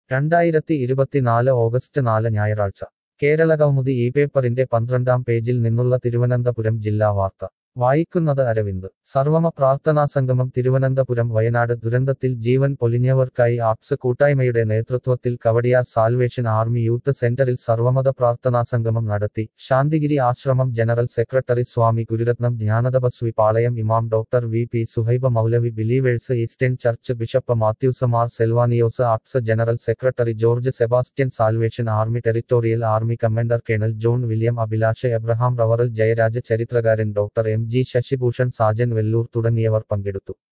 രണ്ടായിരത്തി ഇരുപത്തിനാല് ഓഗസ്റ്റ് നാല് ഞായറാഴ്ച കേരള കൗമുദി ഈ പേപ്പറിന്റെ പന്ത്രണ്ടാം പേജിൽ നിന്നുള്ള തിരുവനന്തപുരം ജില്ലാ വാർത്ത വായിക്കുന്നത് അരവിന്ദ് സർവമ പ്രാർത്ഥനാ സംഗമം തിരുവനന്തപുരം വയനാട് ദുരന്തത്തിൽ ജീവൻ പൊലിഞ്ഞവർക്കായി ആപ്സ് കൂട്ടായ്മയുടെ നേതൃത്വത്തിൽ കവടിയാർ സാൽവേഷൻ ആർമി യൂത്ത് സെന്ററിൽ സർവമത പ്രാർത്ഥനാ സംഗമം നടത്തി ശാന്തിഗിരി ആശ്രമം ജനറൽ സെക്രട്ടറി സ്വാമി ഗുരുരത്നം ജ്ഞാനതപസ്വി പാളയം ഇമാം doctor V P Suhaiba Moulavi Believers Eastern church bishop Mathews Mar Selvanios ആപ്സ് general secretary George Sebastian salvation army territorial army commander colonel John William Abhilash Abraham റവറൽ ജയരാജ ചരിത്രകാരൻ doctor M G Sasibhushan Sajan Vellore തുടങ്ങിയവർ പങ്കെടുത്തു